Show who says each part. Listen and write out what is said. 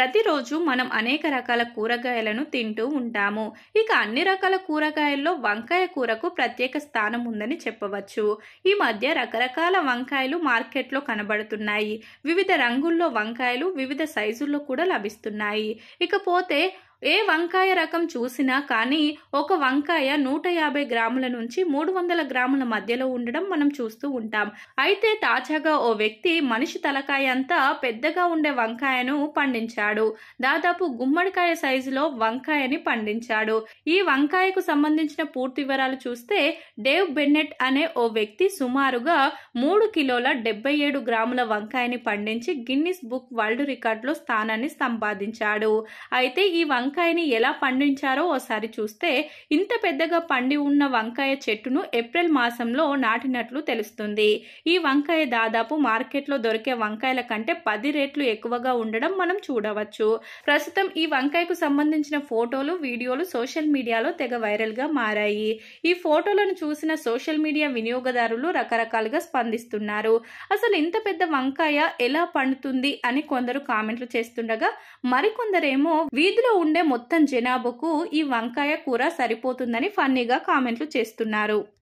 Speaker 1: ప్రతిరోజు మనం అనేక రకాల కూరగాయలను తింటూ ఉంటాము ఇక అన్ని రకాల కూరగాయల్లో వంకాయ కూరకు ప్రత్యేక స్థానం ఉందని చెప్పవచ్చు ఈ మధ్య రకరకాల వంకాయలు మార్కెట్లో కనబడుతున్నాయి వివిధ రంగుల్లో వంకాయలు వివిధ సైజుల్లో కూడా లభిస్తున్నాయి ఇకపోతే ఏ వంకాయ రకం చూసినా కానీ ఒక వంకాయ నూట యాభై గ్రాముల నుంచి మూడు వందల గ్రాముల మధ్యలో ఉండడం మనం చూస్తూ ఉంటాం అయితే తాజాగా ఓ వ్యక్తి మనిషి తలకాయ అంతా పెద్దగా ఉండే వంకాయను పండించాడు దాదాపు గుమ్మడికాయ సైజులో వంకాయని పండించాడు ఈ వంకాయకు సంబంధించిన పూర్తి వివరాలు చూస్తే డేవ్ బెన్నెట్ అనే ఓ వ్యక్తి సుమారుగా మూడు కిలోల డెబ్బై ఏడు గ్రాముల వంకాయని పండించి గిన్నిస్ బుక్ వరల్డ్ రికార్డులో స్థానాన్ని సంపాదించాడు అయితే ఈ వంకాయని ఎలా పండించారో ఓసారి చూస్తే ఇంత పెద్దగా పండి ఉన్న వంకాయ చెట్టును ఏప్రిల్ మాసంలో నాటినట్లు తెలుస్తుంది ఈ వంకాయ దాదాపు మార్కెట్లో దొరికే వంకాయల కంటే పది రెట్లు ఎక్కువగా ఉండడం మనం చూడవచ్చు ప్రస్తుతం ఈ వంకాయకు సంబంధించిన ఫోటోలు వీడియోలు సోషల్ మీడియాలో తెగ వైరల్ గా మారాయి ఈ ఫోటోలను చూసిన సోషల్ మీడియా వినియోగదారులు రకరకాలుగా స్పందిస్తున్నారు అసలు ఇంత పెద్ద వంకాయ ఎలా పండుతుంది అని కొందరు కామెంట్లు చేస్తుండగా మరికొందరేమో వీధిలో ఉండే మొత్తం జనాభాకు ఈ వంకాయ కూర సరిపోతుందని ఫన్నీగా కామెంట్లు చేస్తున్నారు